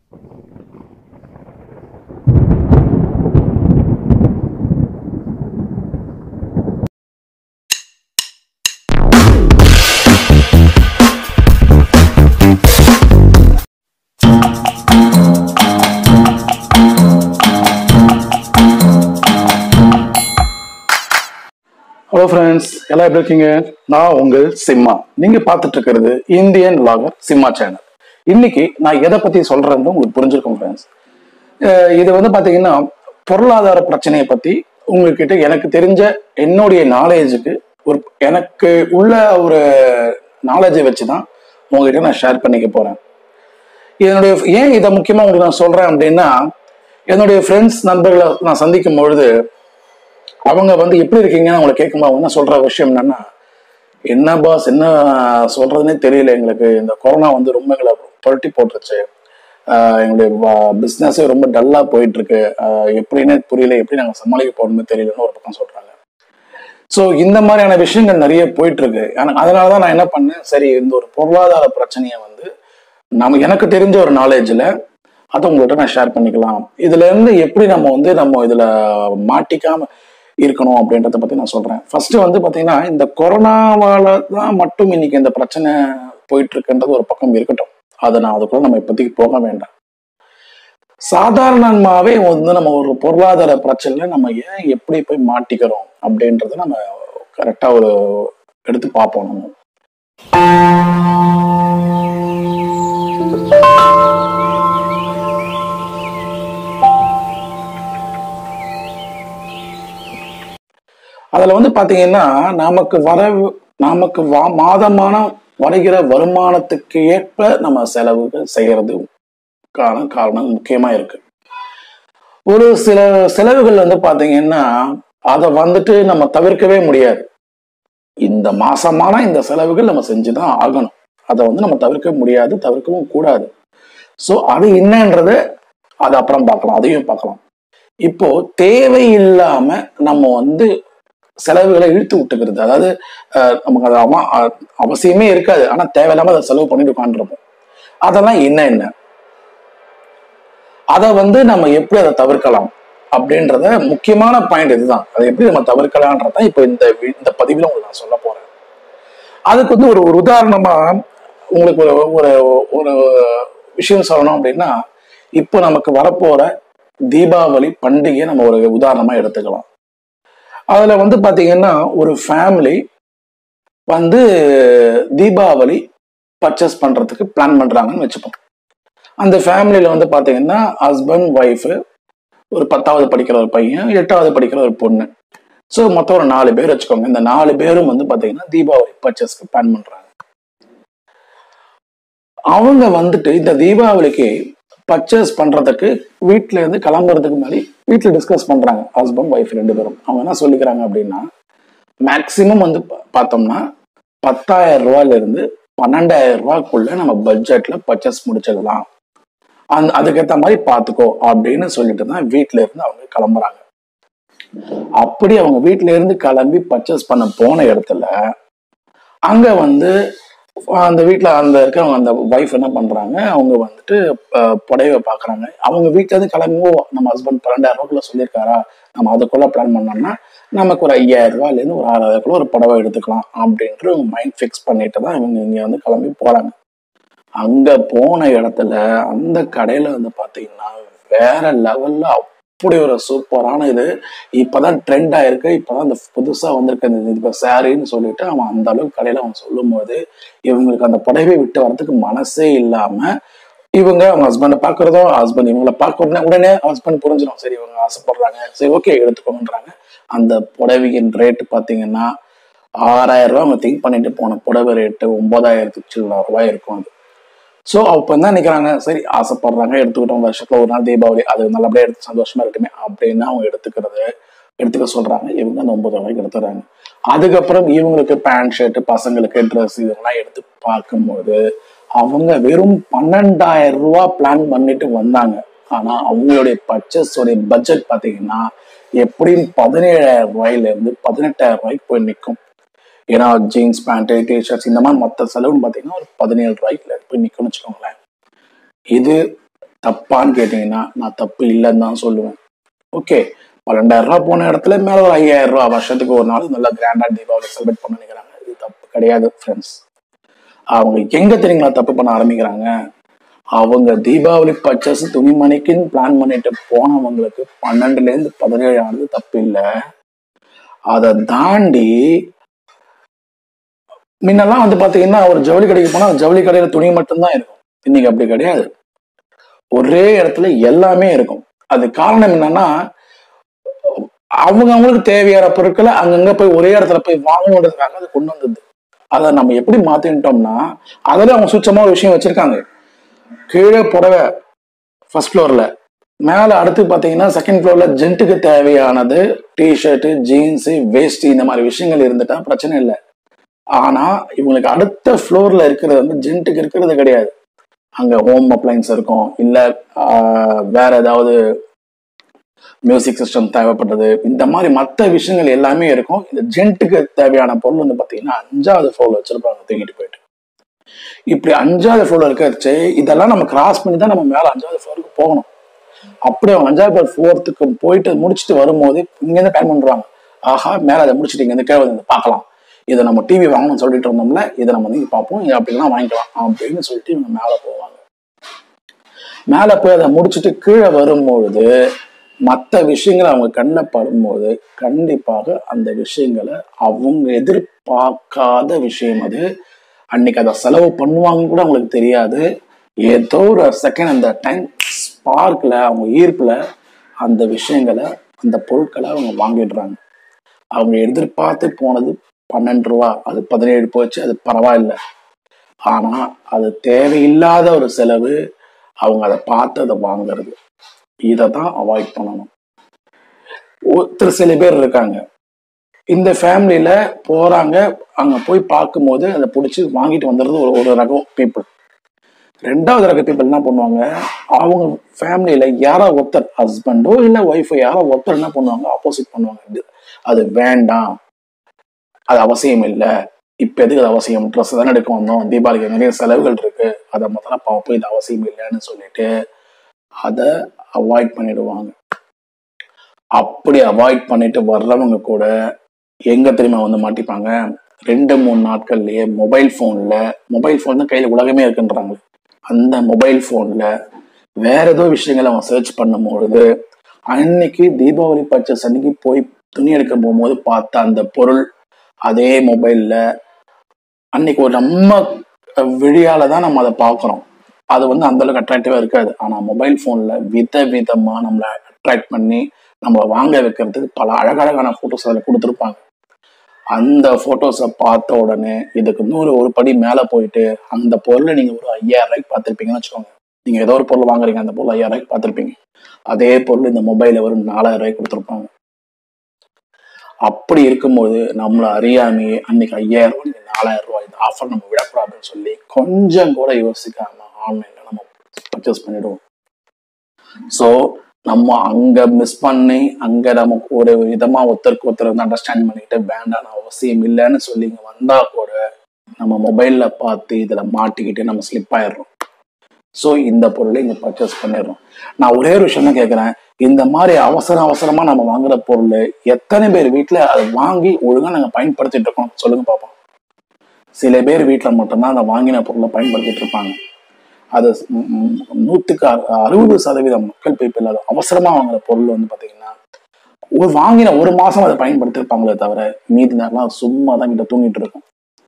Hello friends எல்லாம் எப்படி இருக்கீங்க நான் உங்கள் சிம்மா நீங்க பார்த்துட்டு இருக்கிறது இந்தியன் லாகர் சிம்மா சேனல் இன்னைக்கு நான் எதை பத்தி சொல்றேன்னு உங்களுக்கு புரிஞ்சிருக்கும் ஃப்ரெண்ட்ஸ் இது வந்து பாத்தீங்கன்னா பொருளாதார பிரச்சனையை பத்தி உங்ககிட்ட எனக்கு தெரிஞ்ச என்னுடைய நாலேஜுக்கு ஒரு எனக்கு உள்ள ஒரு நாலேஜை வச்சு தான் உங்ககிட்ட நான் ஷேர் பண்ணிக்க போறேன் என்னுடைய ஏன் இதை முக்கியமா உங்களுக்கு நான் சொல்றேன் அப்படின்னா என்னுடைய ஃப்ரெண்ட்ஸ் நண்பர்களை நான் சந்திக்கும் பொழுது அவங்க வந்து எப்படி இருக்கீங்கன்னு அவங்களை கேட்கும்போது அவங்க என்ன சொல்ற விஷயம் என்னன்னா என்ன பாஸ் என்ன சொல்றதுன்னே தெரியல எங்களுக்கு இந்த கொரோனா வந்து ரொம்ப எங்களை புரட்டி போட்டுருச்சு ஆஹ் எங்களுடைய பிஸ்னஸே ரொம்ப டல்லா போயிட்டு இருக்கு ஆஹ் எப்படின்னே புரியல எப்படி நாங்கள் சமாளிக்க போறோம்னு தெரியலன்னு ஒரு பக்கம் சொல்றாங்க ஸோ இந்த மாதிரியான விஷயங்கள் நிறைய போயிட்டு இருக்கு எனக்கு அதனால தான் நான் என்ன பண்ணேன் சரி இந்த ஒரு பொருளாதார பிரச்சனையை வந்து நம்ம எனக்கு தெரிஞ்ச ஒரு நாலேஜில் அதை உங்கள்கிட்ட நான் ஷேர் பண்ணிக்கலாம் இதுல இருந்து எப்படி நம்ம வந்து நம்ம இதுல மாட்டிக்காம இருக்கணும் அப்படின்றத பத்தி நான் சொல்றேன் ஃபர்ஸ்ட் வந்து பாத்தீங்கன்னா இந்த கொரோனாவால தான் மட்டும் இன்னைக்கு இந்த பிரச்சனை போயிட்டு இருக்குன்றது ஒரு பக்கம் இருக்கட்டும் அதை நான் அதுக்குள்ள நம்ம இப்போதைக்கு போக வேண்டாம் சாதாரணமாவே வந்து நம்ம ஒரு பொருளாதார பிரச்சனையில நம்ம ஏன் எப்படி போய் மாட்டிக்கிறோம் அப்படின்றத நம்ம கரெக்டா ஒரு எடுத்து பார்ப்போம் நம்ம அதுல வந்து பாத்தீங்கன்னா நமக்கு வர நமக்கு வா மாதமான வருகிற வருமானத்துக்கு ஏற்ப நம்ம செலவுகள் செய்யறதுக்கான காரணம் முக்கியமா இருக்கு ஒரு சில செலவுகள் வந்து பாத்தீங்கன்னா அதை வந்துட்டு நம்ம தவிர்க்கவே முடியாது இந்த மாசமான இந்த செலவுகள் நம்ம செஞ்சுதான் ஆகணும் அதை வந்து நம்ம தவிர்க்க முடியாது தவிர்க்கவும் கூடாது ஸோ அது என்னன்றத அது அப்புறம் பார்க்கலாம் அதையும் பார்க்கலாம் இப்போ தேவையில்லாம நம்ம வந்து செலவுகளை இழுத்து விட்டுக்கிறது அதாவது அஹ், நமக்கு அது அவ- அ- அவசியமே இருக்காது ஆனா தேவையில்லாம அதை செலவு பண்ணிட்டு உட்காந்துருப்போம் அதெல்லாம் என்ன என்ன அதை வந்து நம்ம எப்படி அதை தவிர்க்கலாம் அப்படின்றத முக்கியமான பாயிண்ட் இதுதான் அதை எப்படி நம்ம தவிர்க்கலான்றதான் இப்போ இந்த வி- இந்த பதிவில் உங்களுக்கு நான் சொல்ல போறேன் அதுக்கு வந்து ஒரு ஒரு உதாரணமா உங்களுக்கு ஒரு ஒரு ஒரு விஷயம் சொல்லணும் அப்படின்னா இப்போ நமக்கு வரப்போற தீபாவளி பண்டிகையை நம்ம ஒரு உதாரணமா எடுத்துக்கலாம் அதுல வந்து பாத்தீங்கன்னா ஒரு ஃபேமிலி வந்து தீபாவளி பர்ச்சேஸ் பண்றதுக்கு பிளான் பண்றாங்கன்னு வச்சுப்போம் அந்த ஃபேமிலியில வந்து பாத்தீங்கன்னா ஹஸ்பண்ட் ஒய்ஃபு ஒரு பத்தாவது படிக்கிற ஒரு பையன் எட்டாவது படிக்கிற ஒரு பொண்ணு ஸோ மொத்தம் ஒரு நாலு பேர் வச்சுக்கோங்க இந்த நாலு பேரும் வந்து பாத்தீங்கன்னா தீபாவளி பர்ச்சேஸ்க்கு பிளான் பண்றாங்க அவங்க வந்துட்டு இந்த தீபாவளிக்கு பர்ச்சேஸ் பண்றதுக்கு வீட்ல இருந்து கிளம்புறதுக்கு முன்னாடி வீட்டில் டிஸ்கஸ் பண்றாங்க ஹஸ்பண்ட் ஒய்ஃப் ரெண்டு பேரும் அவங்க என்ன சொல்லிக்கிறாங்க அப்படின்னா மேக்சிமம் வந்து பா- பார்த்தோம்னா பத்தாயிரம் ரூபாயில இருந்து பன்னெண்டாயிரம் ரூபாய்க்குள்ள நம்ம பட்ஜெட்ல பர்ச்சேஸ் முடிச்சிடலாம் அந்த அதுக்கேற்ற மாதிரி பார்த்துக்கோ அப்படின்னு சொல்லிட்டு தான் வீட்ல இருந்து அவங்க கிளம்புறாங்க அப்படி அவங்க வீட்ல இருந்து கிளம்பி பர்ச்சேஸ் பண்ண போன இடத்துல அங்க வந்து அந்த வீட்ல அந்த இருக்கிறவங்க அந்த ஒய்ஃப் என்ன பண்றாங்க அவங்க வந்துட்டு அஹ், புடவை பாக்குறாங்க அவங்க வீட்ல இருந்து கிளம்பி நம்ம ஹஸ்பண்ட் பன்னெண்டாயிரம் ரூபாய்க்குள்ள சொல்லியிருக்காரா நம்ம அதுக்குள்ள பிளான் பண்ணோம்னா நமக்கு ஒரு ஐயாயிரம் ரூபாயில இருந்து ஒரு ஆறாயிரக்குள்ள ஒரு புடவை எடுத்துக்கலாம் அப்படின்ட்டு மைண்ட் ஃபிக்ஸ் பண்ணிட்டு தான் இவங்க இங்க வந்து கிளம்பி போறாங்க அங்க போன இடத்துல அந்த கடையில வந்து பாத்தீங்கன்னா வேற லெவல்ல அப்படி ஒரு சூப்பரான இது இப்பதான் ட்ரெண்ட் ஆயிருக்கு இப்பதான் இந்த புதுசா வந்திருக்க இந்த இப்ப சாரின்னு சொல்லிட்டு அவன் அந்த அளவுக்கு கடையில அவன் சொல்லும் போது இவங்களுக்கு அந்த புடவை விட்டு வரதுக்கு மனசே இல்லாம இவங்க அவங்க ஹஸ்பண்டை பாக்குறதோ ஹஸ்பண்ட் இவங்கள பார்க்க உடனே உடனே ஹஸ்பண்ட் புரிஞ்சிடும் சரி இவங்க ஆசைப்படுறாங்க சரி ஓகே எடுத்துக்கோங்கன்றாங்க அந்த புடவையின் ரேட்டு பாத்தீங்கன்னா ஆறாயிரம் ரூபாய் அவங்க திங்க் பண்ணிட்டு போன புடவை ரேட்டு ஒன்பதாயிரத்துக்கு சில்லற ரூபாய் இருக்கும் அது ஸோ அப்போ என்ன நினைக்கிறாங்க சரி ஆசைப்படுறாங்க எடுத்துக்கிட்டோம் வருஷத்துல ஒரு நாள் தீபாவளி அது நல்லபடியா எடுத்து சந்தோஷமா இருக்குமே அப்படின்னு அவங்க எடுத்துக்கிறது எடுத்துக்க சொல்றாங்க இவங்க அந்த ஒன்பது ரூபாய்க்கு எடுத்துறாங்க அதுக்கப்புறம் இவங்களுக்கு பேண்ட் ஷர்ட் பசங்களுக்கு ட்ரெஸ் இதெல்லாம் எடுத்து பார்க்கும்போது அவங்க வெறும் பன்னெண்டாயிரம் ரூபாய் பிளான் பண்ணிட்டு வந்தாங்க ஆனா அவங்களுடைய பர்ச்சேஸோடைய பட்ஜெட் பாத்தீங்கன்னா எப்படியும் பதினேழாயிரம் ரூபாயில இருந்து பதினெட்டாயிரம் ரூபாய்க்கு போய் நிற்கும் ஏன்னா ஜீன்ஸ் பேண்ட் டிஷர்ட்ஸ் இந்த மாதிரி மொத்த செலவுன்னு பார்த்தீங்கன்னா ஒரு பதினேழு ரூபாய்க்குல போய் நிற்கும்னு வச்சுக்கோங்களேன் இது தப்பான்னு கேட்டீங்கன்னா நான் தப்பு இல்லைன்னு தான் சொல்லுவேன் ஓகே பன்னெண்டாயிரம் ரூபாய் போன இடத்துல மேல ஒரு ஐயாயிரம் ரூபாய் வருஷத்துக்கு ஒரு நாள் நல்லா கிராண்டா தீபாவளி செலிப்ரேட் பண்ண நினைக்கிறாங்க இது தப்பு கிடையாது ஃப்ரெண்ட்ஸ் அவங்க எங்க தெரியுங்களா தப்பு பண்ண ஆரம்பிக்கிறாங்க அவங்க தீபாவளி பர்ச்சேஸ் துணிமணிக்குன்னு பிளான் பண்ணிட்டு போனவங்களுக்கு பன்னெண்டுல இருந்து பதினேழு ஆனது தப்பு இல்லை அதை தாண்டி முன்னெல்லாம் வந்து பாத்தீங்கன்னா ஒரு ஜவுளி கடைக்கு போனா ஜவுளி கடையில துணி மட்டும்தான் இருக்கும் இன்னைக்கு அப்படி கிடையாது ஒரே இடத்துல எல்லாமே இருக்கும் அது காரணம் என்னன்னா அவங்க அவங்களுக்கு தேவையான பொருட்களை அங்கங்க போய் ஒரே இடத்துல போய் வாங்கணுன்றதுக்காக அது கொண்டு வந்தது அதை நம்ம எப்படி மாத்திட்டோம்னா அதில் அவங்க சுச்சமா ஒரு விஷயம் வச்சிருக்காங்க கீழே புடவை ஃபர்ஸ்ட் ஃப்ளோர்ல மேல அடுத்து பாத்தீங்கன்னா செகண்ட் ஃப்ளோர்ல ஜென்ட்டுக்கு தேவையானது டிஷர்ட்டு ஜீன்ஸு வேஷ்டி இந்த மாதிரி விஷயங்கள் இருந்துட்டா பிரச்சனை இல்லை ஆனா இவங்களுக்கு அடுத்த ஃப்ளோர்ல இருக்கிறது வந்து ஜென்ட்டுக்கு இருக்கிறது கிடையாது அங்க ஹோம் அப்ளைன்ஸ் இருக்கும் இல்ல ஆஹ், வேற ஏதாவது மியூசிக் சிஸ்டம் தேவைப்பட்டது இந்த மாதிரி மற்ற விஷயங்கள் எல்லாமே இருக்கும் இந்த ஜென்ட்டுக்கு தேவையான பொருள் வந்து பாத்தீங்கன்னா அஞ்சாவது ஃப்ளோர்ல வச்சிருப்பாங்க தூக்கிட்டு போயிட்டு இப்படி அஞ்சாவது ஃப்ளோர்ல இருக்கிறச்சு இதெல்லாம் நம்ம கிராஸ் பண்ணி தான் நம்ம மேல அஞ்சாவது ஃப்ளோருக்கு போகணும் அப்படியே அவங்க அஞ்சாவது ஃபோர்த்துக்கு போயிட்டு முடிச்சுட்டு வரும்போது இங்கேருந்து டைம் பண்ணுறாங்க ஆஹா மேலே அதை முடிச்சுட்டு இங்கேருந்து கீழே வந்து பார்க்கலாம் இதை நம்ம டிவி வாங்கணும்னு சொல்லிட்டு இருந்தோம்ல இதை நம்ம வந்து பார்ப்போம் இதை அப்படிலாம் வாங்கிக்கலாம் அப்படின்னு சொல்லிட்டு இவங்க மேலே போவாங்க மேலே போய் அதை முடிச்சுட்டு கீழே வரும்பொழுது மற்ற விஷயங்கள் அவங்க கண்ணில் படும்போது கண்டிப்பாக அந்த விஷயங்களை அவங்க எதிர்பார்க்காத விஷயம் அது அன்னைக்கு அதை செலவு பண்ணுவாங்கன்னு கூட அவங்களுக்கு தெரியாது ஏதோ ஒரு செகண்ட் அந்த டைம் ஸ்பார்க்ல அவங்க ஈர்ப்புல அந்த விஷயங்களை அந்த பொருட்களை அவங்க வாங்கிடுறாங்க அவங்க எதிர்பார்த்து போனது பன்னெண்டு ரூபா அது பதினேழு போச்சு அது பரவாயில்ல ஆனா அது தேவையில்லாத ஒரு செலவு அவங்க அதை பார்த்து அதை வாங்குறது இதை தான் அவாய்ட் பண்ணணும் ஒருத்தர் சில பேர் இருக்காங்க இந்த ஃபேமிலியில போறாங்க அங்க போய் பார்க்கும்போது அதை பிடிச்சி வாங்கிட்டு வந்துடுறது ஒரு ஒரு ரகம் பீப்புள் ரெண்டாவது ரக பீப்புள் என்ன பண்ணுவாங்க அவங்க ஃபேமிலியில யாரோ ஒருத்தர் ஹஸ்பண்டோ இல்லை ஒய்ஃபோ யாரோ ஒருத்தர் என்ன பண்ணுவாங்க ஆப்போசிட் பண்ணுவாங்க இது அது வேண்டாம் அது அவசியம் இல்லை இப்போ எதுக்கு அது அவசியம் ட்ரெஸ் தானே எடுக்க வந்தோம் தீபாவளிக்கு நிறைய செலவுகள் இருக்கு அதை முதல்ல பார்ப்போம் இது அவசியம் இல்லைன்னு சொல்லிட்டு அதை அவாய்ட் பண்ணிடுவாங்க அப்படி அவாய்ட் பண்ணிட்டு வர்றவங்க கூட எங்க தெரியுமா வந்து மாட்டிப்பாங்க ரெண்டு மூணு நாட்கள்லயே மொபைல் போன்ல மொபைல் போன் தான் கையில உலகமே இருக்குன்றாங்க அந்த மொபைல் போன்ல வேற ஏதோ விஷயங்களை அவன் சர்ச் பண்ணும்பொழுது அன்னைக்கு தீபாவளி பர்ச்சேஸ் அன்னைக்கு போய் துணி எடுக்க போகும்போது பார்த்த அந்த பொருள் அதே மொபைல்ல அன்னைக்கு ஒரு நம்ம விழியால தான் நம்ம அதை பார்க்குறோம் அது வந்து அந்த அளவுக்கு அட்ராக்டிவா இருக்காது ஆனா மொபைல் போன்ல வித விதமா நம்மளை அட்ராக்ட் பண்ணி நம்மளை வாங்க வைக்கிறதுக்கு பல அழகழகான போட்டோஸ் அதில் கொடுத்துருப்பாங்க அந்த போட்டோஸை பார்த்த உடனே இதுக்கு நூறு ஒரு படி மேலே போயிட்டு அந்த பொருளை நீங்க ஒரு ஐயாயிரம் ரூபாய்க்கு பார்த்துருப்பீங்கன்னு வச்சுக்கோங்க நீங்க ஏதோ ஒரு பொருள் வாங்குறீங்க அந்த பொருள் ஐயாயிரம் ரூபாய்க்கு பார்த்துருப்பீங்க அதே பொருள் இந்த மொபைல வரும் நாலாயிரம் ரூபாய்க்கு கொடுத்துருப்பாங்க அப்படி இருக்கும்போது நம்மளை அறியாமையே அன்னைக்கு ஐயாயிரம் ரூபாய் இன்னைக்கு நாலாயிரம் ரூபாய் இந்த ஆஃபர் நம்ம விடக்கூடாதுன்னு சொல்லி கொஞ்சம் கூட யோசிக்காம ஆன்லைன்ல நம்ம பர்ச்சேஸ் பண்ணிடுவோம் ஸோ நம்ம அங்க மிஸ் பண்ணி அங்க நமக்கு ஒரு விதமா ஒருத்தருக்கு ஒருத்தர் வந்து அண்டர்ஸ்டாண்ட் பண்ணிக்கிட்டு வேண்டாம் அவசியம் இல்லைன்னு சொல்லி இங்க வந்தா கூட நம்ம மொபைல்ல பார்த்து இதுல மாட்டிக்கிட்டு நம்ம ஸ்லிப் ஆயிடுறோம் ஸோ இந்த பொருளை இங்க பர்ச்சேஸ் பண்ணிடுறோம் நான் ஒரே ஒரு விஷயம் தான் கேட்கிறேன் இந்த மாதிரி அவசர அவசரமா நம்ம வாங்குற பொருள் எத்தனை பேர் வீட்டுல அதை வாங்கி ஒழுங்கா நாங்க பயன்படுத்திட்டு இருக்கோம் சொல்லுங்க பார்ப்போம் சில பேர் வீட்டுல மட்டும்தான் அந்த வாங்கின பொருளை பயன்படுத்திட்டு இருப்பாங்க அது ம், ம், நூத்துக்கு அறு- அறுபது சதவீதம் மக்கள் பீப்பிள் அது அவசரமா வாங்குற பொருள் வந்து பாத்தீங்கன்னா ஒரு வாங்கின ஒரு மாசம் அதை பயன்படுத்திருப்பாங்களே தவிர மீதி நேரம் சும்மா தான் கிட்ட தூங்கிட்டு இருக்கும்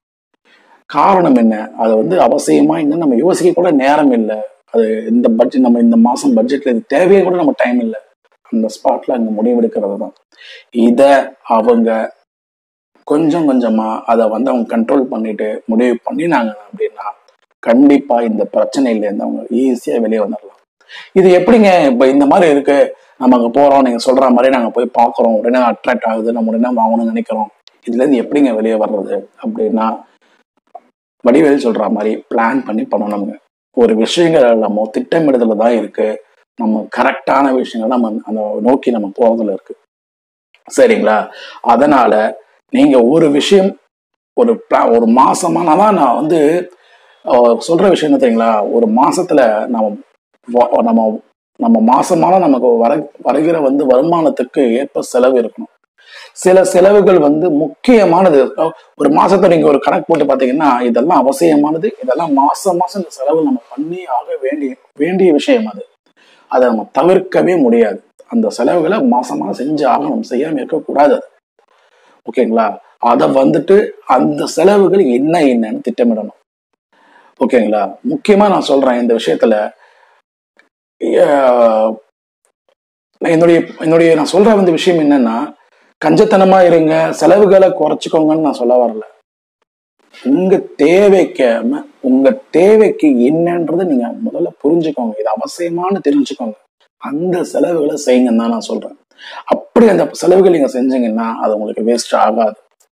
காரணம் என்ன அது வந்து அவசியமா இன்னும் நம்ம யோசிக்க கூட நேரம் இல்லை அது இந்த பட்ஜெட் நம்ம இந்த மாசம் பட்ஜெட்ல இது தேவையே கூட நம்ம டைம் இல்லை அந்த ஸ்பாட்ல அங்க முடிவெடுக்கிறது தான் இத அவங்க கொஞ்சம் கொஞ்சமா அதை வந்து அவங்க கண்ட்ரோல் பண்ணிட்டு முடிவு பண்ணினாங்க அப்படின்னா கண்டிப்பா இந்த பிரச்சனையில இருந்து அவங்க ஈஸியா வெளியே வந்துடலாம் இது எப்படிங்க இப்ப இந்த மாதிரி இருக்கு நம்ம அங்க போறோம் நீங்க சொல்ற மாதிரி நாங்க போய் பாக்குறோம் உடனே அட்ராக்ட் ஆகுது நம்ம உடனே வாங்கணும்னு நினைக்கிறோம் இதுல இருந்து எப்படிங்க வெளியே வர்றது அப்படின்னா வடிவேல் சொல்ற மாதிரி பிளான் பண்ணி பண்ணணுங்க ஒரு விஷயங்கள் நம்ம திட்டமிடுதல தான் இருக்கு நம்ம கரெக்டான விஷயங்கள் நம்ம அந்த நோக்கி நம்ம போறதுல இருக்கு சரிங்களா அதனால நீங்க ஒரு விஷயம் ஒரு pla- ஒரு மாசமா நான் தான் நான் வந்து அஹ், சொல்ற விஷயம் என்ன தெரியுங்களா ஒரு மாசத்துல நம்ம வ- நம்ம நம்ம மாசமான நமக்கு வர வருகிற வந்து வருமானத்துக்கு ஏற்ப செலவு இருக்கணும் சில செலவுகள் வந்து முக்கியமானது அஹ் ஒரு மாசத்தை நீங்க ஒரு கணக்கு போட்டு பாத்தீங்கன்னா இதெல்லாம் அவசியமானது இதெல்லாம் மாசம் மாசம் இந்த செலவு நம்ம பண்ணி ஆக வேண்டிய வேண்டிய விஷயம் அது அதை நம்ம தவிர்க்கவே முடியாது அந்த செலவுகளை மாசம் மாசம் செஞ்சு ஆகணும் செய்யாம இருக்கக்கூடாது அது. ஓகேங்களா அதை வந்துட்டு அந்த செலவுகள் என்ன என்னன்னு திட்டமிடணும் ஓகேங்களா முக்கியமா நான் சொல்றேன் இந்த விஷயத்துல அஹ், என்னுடைய என்னுடைய நான் சொல்ற வந்து விஷயம் என்னன்னா கஞ்சத்தனமா இருங்க செலவுகளை குறைச்சிக்கோங்கன்னு நான் சொல்ல வரல உங்க தேவைக்காம உங்க தேவைக்கு என்னன்றதை நீங்க முதல்ல புரிஞ்சுக்கோங்க இது அவசியமானு தெரிஞ்சுக்கோங்க அந்த செலவுகளை செய்யுங்கன்னு தான் நான் சொல்றேன் அப்படி அந்த செலவுகள் நீங்க செஞ்சீங்கன்னா அது உங்களுக்கு வேஸ்ட் ஆகாது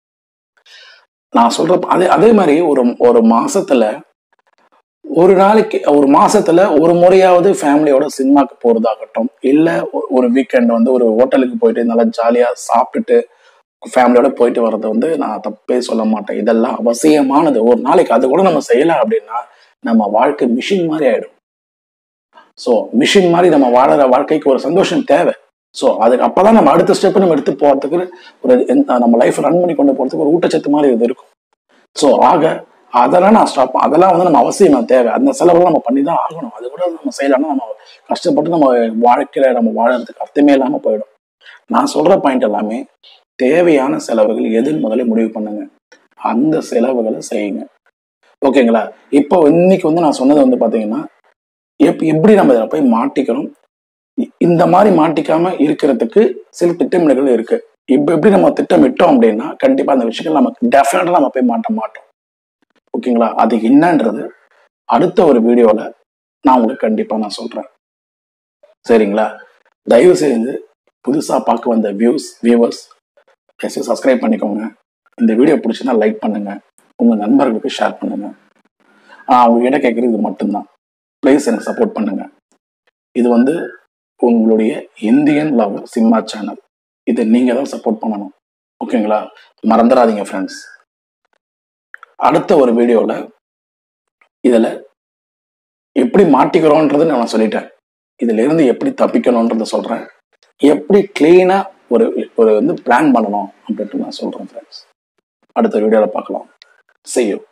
நான் சொல்ற அதே அதே மாதிரி ஒரு ஒரு மாசத்துல ஒரு நாளைக்கு ஒரு மாசத்துல ஒரு முறையாவது ஃபேமிலியோட சினிமாக்கு போறதாகட்டும் இல்ல ஒ- ஒரு வீக்கெண்ட் வந்து ஒரு ஹோட்டலுக்கு போயிட்டு நல்லா ஜாலியா சாப்பிட்டுட்டு ஃபேமிலியோட போயிட்டு வர்றது வந்து நான் தப்பே சொல்ல மாட்டேன் இதெல்லாம் அவசியமானது ஒரு நாளைக்கு அது கூட நம்ம செய்யலாம் அப்படின்னா நம்ம வாழ்க்கை மிஷின் மாதிரி ஆயிடும் ஸோ மிஷின் மாதிரி நம்ம வாழற வாழ்க்கைக்கு ஒரு சந்தோஷம் தேவை ஸோ அதுக்கு அப்பதான் நம்ம அடுத்த ஸ்டெப் நம்ம எடுத்து போறதுக்கு ஒரு எந்த- நம்ம லைஃப் ரன் பண்ணி கொண்டு போறதுக்கு ஒரு ஊட்டச்சத்து மாதிரி இது இருக்கும் ஸோ ஆக அதெல்லாம் நான் ஸ்டாப் அதெல்லாம் வந்து நம்ம அவசியமா தேவை அந்த செலவெல்லாம் நம்ம பண்ணி தான் ஆகணும் அது கூட நம்ம செய்யலாம்னா நம்ம கஷ்டப்பட்டு நம்ம வாழ்க்கையில நம்ம வாழறதுக்கு அர்த்தமே இல்லாம போயிடும் நான் சொல்ற பாயிண்ட் எல்லாமே தேவையான செலவுகள் எதுன்னு முதல்ல முடிவு பண்ணுங்க அந்த செலவுகளை செய்யுங்க ஓகேங்களா இப்போ இன்னைக்கு வந்து நான் சொன்னது வந்து பாத்தீங்கன்னா எப் எப்படி நம்ம இதில் போய் மாட்டிக்கணும் இ- இந்த மாதிரி மாட்டிக்காம இருக்கிறதுக்கு சில திட்டமிடல்கள் இருக்கு இப்போ எப்படி நம்ம திட்டமிட்டோம் அப்படின்னா கண்டிப்பா அந்த விஷயங்கள் நமக்கு டெஃபினட்டா நம்ம போய் மாட்ட மாட்டோம் ஓகேங்களா அது என்னன்றது அடுத்த ஒரு வீடியோல நான் உங்களுக்கு கண்டிப்பா நான் சொல்றேன் சரிங்களா தயவு செய்து புதுசா பார்க்க வந்த வியூஸ் வியூவர்ஸ் சப்ஸ்கிரைப் பண்ணிக்கோங்க இந்த வீடியோ பிடிச்சிருந்தா லைக் பண்ணுங்க உங்க நண்பர்களுக்கு ஷேர் பண்ணுங்க ஆஹ் உங்ககிட்ட கேட்குறது இது மட்டும்தான் ப்ளீஸ் எனக்கு சப்போர்ட் பண்ணுங்க இது வந்து உங்களுடைய இந்தியன் லவ் சிம்மா சேனல் இதை நீங்க தான் சப்போர்ட் பண்ணணும் ஓகேங்களா மறந்துடாதீங்க ஃப்ரெண்ட்ஸ் அடுத்த ஒரு வீடியோவில் இதில் எப்படி மாட்டிக்கிறோன்றது நான் சொல்லிட்டேன் இதுல இருந்து எப்படி தப்பிக்கணுன்றத சொல்றேன் எப்படி கிளீனா ஒரு ஒரு வந்து பிளான் பண்ணணும் அப்படின்ட்டு நான் சொல்றேன் ஃப்ரெண்ட்ஸ் அடுத்த வீடியோவில் பார்க்கலாம் see you